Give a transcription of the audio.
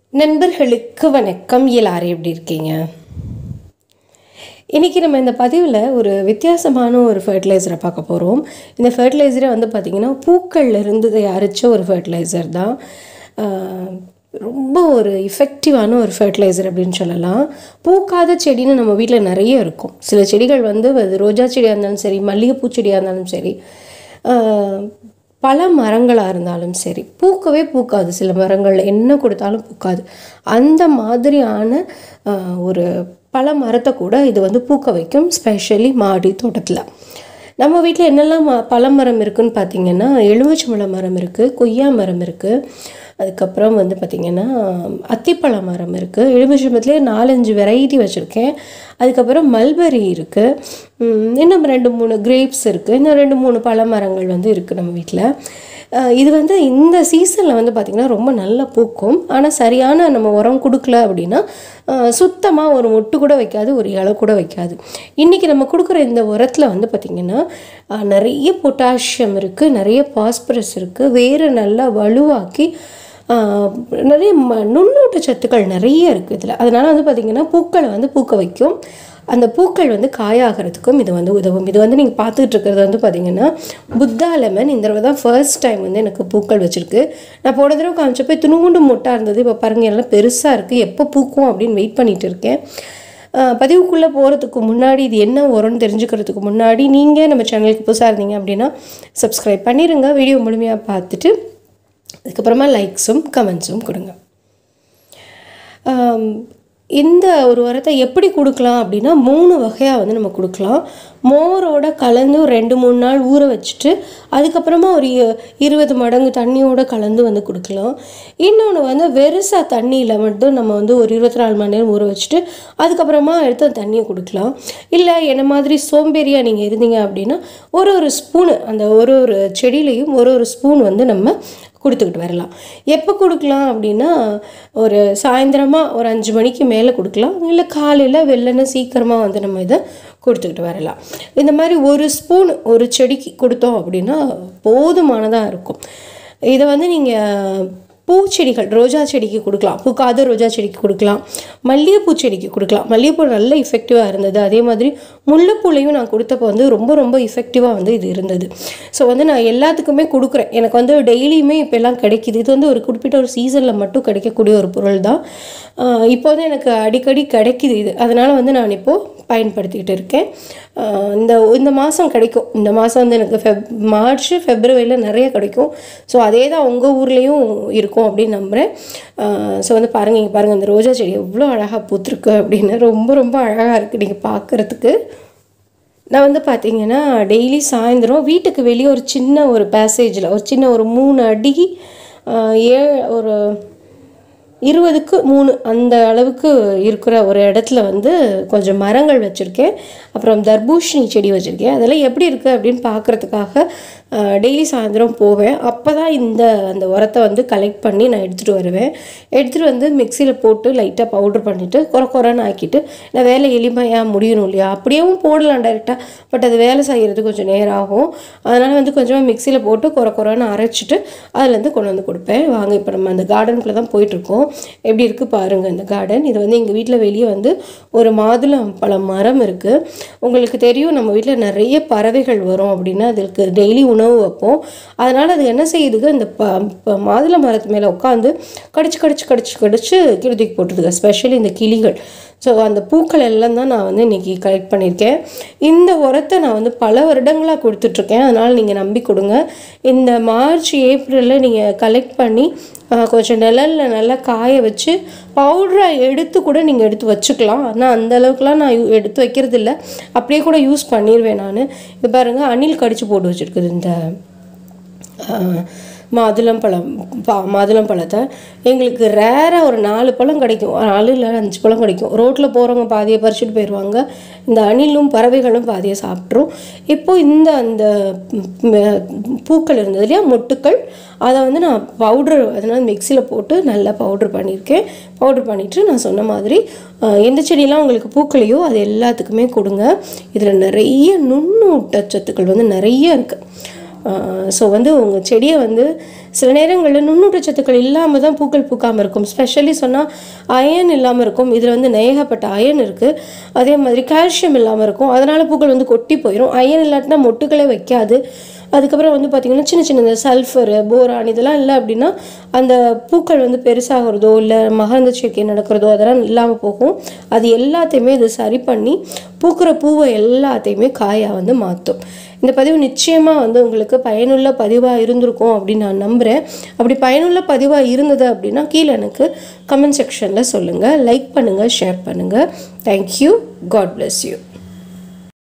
நண்பர்களுக்கு வணக்கம் எல்லாரும் எப்படி இருக்கீங்க இன்றைக்கி நம்ம இந்த பதிவில் ஒரு வித்தியாசமான ஒரு ஃபர்டிலைசரை பார்க்க போகிறோம் இந்த ஃபர்டிலைசரை வந்து பார்த்திங்கன்னா பூக்கள்ல இருந்து தயாரித்த ஒரு ஃபர்டிலைசர் தான் ஆஹ், ரொம்ப ஒரு இஃபெக்டிவான ஒரு ஃபர்டிலைசர் அப்படின்னு சொல்லலாம் பூக்காத செடின்னு நம்ம வீட்டில் நிறைய இருக்கும் சில செடிகள் வந்து அது ரோஜா செடியாக இருந்தாலும் சரி மல்லிகைப்பூ செடியாக இருந்தாலும் சரி ஆஹ், பல மரங்களாக இருந்தாலும் சரி பூக்கவே பூக்காது சில மரங்கள் என்ன கொடுத்தாலும் பூக்காது அந்த மாதிரியான ஆஹ், ஒரு பல மரத்தை கூட இது வந்து பூக்க வைக்கும் ஸ்பெஷலி மாடி தோட்டத்தில் நம்ம வீட்டில் என்னெல்லாம் ம பழமரம் இருக்குன்னு பார்த்தீங்கன்னா எலுமிச்சம்பழ மரம் இருக்குது கொய்யா மரம் இருக்குது அதுக்கப்புறம் வந்து பார்த்திங்கன்னா அத்திப்பழ மரம் இருக்குது எலுமிச்சம்பழத்துலேயே நாலஞ்சு வெரைட்டி வச்சுருக்கேன் அதுக்கப்புறம் மல்பெரி இருக்குது இன்னும் ரெண்டு மூணு கிரேப்ஸ் இருக்குது இன்னும் ரெண்டு மூணு பழ மரங்கள் வந்து இருக்குது நம்ம வீட்டில் அஹ் இது வந்து இந்த சீசனில் வந்து பார்த்திங்கன்னா ரொம்ப நல்லா பூக்கும் ஆனால் சரியான நம்ம உரம் கொடுக்கல அப்படின்னா சுத்தமாக ஒரு மொட்டு கூட வைக்காது ஒரு இலை கூட வைக்காது இன்றைக்கி நம்ம கொடுக்குற இந்த உரத்தில் வந்து பார்த்திங்கன்னா அஹ், நிறைய பொட்டாசியம் இருக்குது நிறைய பாஸ்பரஸ் இருக்குது வேறு நல்லா வலுவாக்கி ஆஹ் நிறைய ம நுண்ணூட்ட சத்துக்கள் நிறைய இருக்குது இதில் அதனால் வந்து பார்த்திங்கன்னா பூக்களை வந்து பூக்க வைக்கும் அந்த பூக்கள் வந்து காயாகிறதுக்கும் இது வந்து உதவும் இது வந்து நீங்கள் பார்த்துட்டு இருக்கிறது வந்து பார்த்திங்கன்னா புத்தா லெமன் இந்த தடவை தான் ஃபர்ஸ்ட் டைம் வந்து எனக்கு பூக்கள் வச்சுருக்கு நான் போன தடவை காமிச்சப்போ துணுகுண்டு மொட்டாக இருந்தது இப்போ பாருங்கள் எல்லாம் பெருசாக இருக்குது எப்போ பூக்கும் அப்படின்னு வெயிட் பண்ணிட்டு இருக்கேன் ஆஹ் பதிவுக்குள்ளே போகிறதுக்கு முன்னாடி இது என்ன வரும்னு தெரிஞ்சுக்கிறதுக்கு முன்னாடி நீங்கள் நம்ம சேனலுக்கு புதுசாக இருந்தீங்க அப்படின்னா சப்ஸ்கிரைப் பண்ணிடுங்க வீடியோ முழுமையாக பார்த்துட்டு அதுக்கப்புறமா லைக்ஸும் கமெண்ட்ஸும் கொடுங்க ஆம், இந்த ஒரு உரத்தை எப்படி கொடுக்கலாம் அப்படின்னா மூணு வகையாக வந்து நம்ம கொடுக்கலாம் மோரோட கலந்து ஒரு ரெண்டு மூணு நாள் ஊற வச்சுட்டு அதுக்கப்புறமா ஒரு இ- இருபது மடங்கு தண்ணியோட கலந்து வந்து கொடுக்கலாம் இன்னொன்று வந்து வெறுசா தண்ணியில் மட்டும் நம்ம வந்து ஒரு இருபத்தி நாலு மணி நேரம் ஊற வச்சுட்டு அதுக்கப்புறமா எடுத்து அந்த தண்ணியை கொடுக்கலாம் இல்லை என்ன மாதிரி சோம்பேறியாக நீங்கள் இருந்தீங்க அப்படின்னா ஒரு ஒரு ஸ்பூனு அந்த ஒரு ஒரு செடியிலையும் ஒரு ஒரு ஸ்பூன் வந்து நம்ம கொடுத்துக்கிட்டு வரலாம் எப்போ கொடுக்கலாம் அப்படின்னா ஒரு சாயந்தரமாக ஒரு அஞ்சு மணிக்கு மேலே கொடுக்கலாம் இல்லை காலையில் வெள்ளன சீக்கிரமாக வந்து நம்ம இதை கொடுத்துக்கிட்டு வரலாம் இந்த மாதிரி ஒரு ஸ்பூன் ஒரு செடிக்கு கொடுத்தோம் அப்படின்னா போதுமானதாக இருக்கும் இதை வந்து நீங்கள் பூச்செடிகள் ரோஜா செடிக்கு கொடுக்கலாம் பூக்காத ரோஜா செடிக்கு கொடுக்கலாம் மல்லிகைப்பூ செடிக்கு கொடுக்கலாம் மல்லிகைப்பூ நல்ல இஃபெக்டிவாக இருந்தது அதே மாதிரி முல்லைப்பூலையும் நான் கொடுத்தப்போ வந்து ரொம்ப ரொம்ப இஃபெக்டிவாக வந்து இது இருந்தது ஸோ வந்து நான் எல்லாத்துக்குமே கொடுக்குறேன் எனக்கு வந்து டெய்லியுமே இப்போ எல்லாம் கிடைக்கிது இது வந்து ஒரு குறிப்பிட்ட ஒரு சீசனில் மட்டும் கிடைக்கக்கூடிய ஒரு பொருள் தான் ஆஹ் இப்போ வந்து எனக்கு அடிக்கடி கிடைக்கிது இது அதனால் வந்து நான் இப்போது பயன்படுத்திக்கிட்டு இருக்கேன் ஆஹ் இந்த இந்த மாதம் கிடைக்கும் இந்த மாதம் வந்து எனக்கு ஃபெப் மார்ச் ஃபெப்ரவரியில் நிறைய கிடைக்கும் ஸோ அதே தான் உங்கள் ஊர்லேயும் இருக்கும் அப்படின்னு நம்புகிறேன் ஸோ வந்து பாருங்கள் இங்கே பாருங்கள் இந்த ரோஜா செடி எவ்வளோ அழகாக பூத்துருக்கு அப்படின்னு ரொம்ப ரொம்ப அழகாக இருக்குது நீங்கள் பார்க்குறதுக்கு நான் வந்து பார்த்தீங்கன்னா டெய்லி சாயந்தரம் வீட்டுக்கு வெளியே ஒரு சின்ன ஒரு பேசேஜில் ஒரு சின்ன ஒரு மூணு அடி ஆஹ் ஏ ஒரு இருபதுக்கு மூணு அந்த அளவுக்கு இருக்கிற ஒரு இடத்துல வந்து கொஞ்சம் மரங்கள் வச்சுருக்கேன் அப்புறம் தர்பூஷணி செடி வச்சுருக்கேன் அதெல்லாம் எப்படி இருக்குது அப்படின்னு பார்க்குறதுக்காக டெய்லி சாயந்தரம் போவேன் அப்போ தான் இந்த அந்த உரத்தை வந்து கலெக்ட் பண்ணி நான் எடுத்துகிட்டு வருவேன் எடுத்துகிட்டு வந்து மிக்சியில் போட்டு லைட்டாக பவுடர் பண்ணிவிட்டு குறை குறைன்னு ஆக்கிட்டு நான் வேலை எளிமையாக முடியணும் இல்லையா அப்படியேவும் போடலாம் டைரெக்டாக பட் அது வேலை செய்கிறது கொஞ்சம் நேரம் ஆகும் அதனால் வந்து கொஞ்சமாக மிக்சியில் போட்டு குறை குறைன்னு அரைச்சிட்டு அதுலேருந்து கொண்டு வந்து கொடுப்பேன் வாங்க இப்போ நம்ம அந்த கார்டனுக்குள்ளே தான் போயிட்டுருக்கோம் எப்படி இருக்குது பாருங்கள் இந்த கார்டன் இது வந்து எங்கள் வீட்டில் வெளியே வந்து ஒரு மாதுளம் பழம் மரம் இருக்குது உங்களுக்கு தெரியும் நம்ம வீட்டில் நிறைய பறவைகள் வரும் அப்படின்னா அதுக்கு டெய்லி உணவு வைப்போம் அதனால் அது என்ன செய்யுதுங்க இந்த ப ப- மாதுளை மரத்து மேலே உட்காந்து கடிச்சு கடிச்சு கடிச்சு கடிச்சு கீழே தூக்கி போட்டுதுங்க ஸ்பெஷலி இந்த கிளிகள் ஸோ அந்த பூக்கள் எல்லாம் தான் நான் வந்து இன்றைக்கி கலெக்ட் பண்ணியிருக்கேன் இந்த உரத்தை நான் வந்து பல வருடங்களாக கொடுத்துட்ருக்கேன் அதனால் நீங்கள் நம்பி கொடுங்க இந்த மார்ச் ஏப்ரலில் நீங்கள் கலெக்ட் பண்ணி ஆஹ், கொஞ்சம் நிழலில் நல்லா காய வச்சு பவுடரை எடுத்து கூட நீங்கள் எடுத்து வச்சுக்கலாம் ஆனால் அந்த அளவுக்குலாம் நான் யூ- எடுத்து வைக்கிறது இல்ல அப்படியே கூட யூஸ் பண்ணிடுவேன் நான் இது பாருங்கள் அணில் கடிச்சு போட்டு வச்சுருக்குது இந்த ஆஹ், மாதுளம்பழம் பா மாதுளம்பழத்தை எங்களுக்கு ரேராக ஒரு நாலு பழம் கிடைக்கும் நாலு இல்லை அஞ்சு பழம் கிடைக்கும் ரோட்டில் போகிறவங்க பாதியை பறிச்சுட்டு போயிடுவாங்க இந்த அணிலும் பறவைகளும் பாதியை சாப்பிட்ரும் இப்போ இந்த அந்த ம், பூக்கள் இருந்தது இல்லையா மொட்டுக்கள் அதை வந்து நான் பவுட்ரு அதனால் மிக்சியில் போட்டு நல்லா பவுட்ரு பண்ணியிருக்கேன் பவுட்ரு பண்ணிவிட்டு நான் சொன்ன மாதிரி ஆஹ், எந்த செடியெல்லாம் உங்களுக்கு பூக்களையோ அது எல்லாத்துக்குமே கொடுங்க இதில் நிறைய நுண்ணூட்டச்சத்துக்கள் வந்து நிறைய இருக்குது ஸோ வந்து உங்கள் செடியை வந்து சில நேரங்களில் நுண்ணூட்டச்சத்துக்கள் இல்லாமல் தான் பூக்கள் பூக்காமல் இருக்கும் ஸ்பெஷலி சொன்னால் அயன் இல்லாமல் இருக்கும் இதில் வந்து நேகப்பட்ட அயன் இருக்குது அதே மாதிரி கால்சியம் இல்லாமல் இருக்கும் அதனால் பூக்கள் வந்து கொட்டி போயிடும் அயன் இல்லாட்டினா மொட்டுக்களே வைக்காது அதுக்கப்புறம் வந்து பார்த்திங்கன்னா சின்ன சின்ன இந்த சல்ஃபரு போரான் இதெல்லாம் இல்லை அப்படின்னா அந்த பூக்கள் வந்து பெருசாகிறதோ இல்லை மகரந்த சேர்க்கை நடக்கிறதோ அதெல்லாம் இல்லாமல் போகும் அது எல்லாத்தையுமே இது சரி பண்ணி பூக்கிற பூவை எல்லாத்தையுமே காயாக வந்து மாற்றும் இந்த பதிவு நிச்சயமாக வந்து உங்களுக்கு பயனுள்ள பதிவாக இருந்திருக்கும் அப்படின்னு நான் நம்புகிறேன் அப்படி பயனுள்ள பதிவாக இருந்தது அப்படின்னா கீழே எனக்கு கமெண்ட் செக்ஷனில் சொல்லுங்கள் லைக் பண்ணுங்கள் ஷேர் பண்ணுங்கள் தேங்க்யூ காட் bless யூ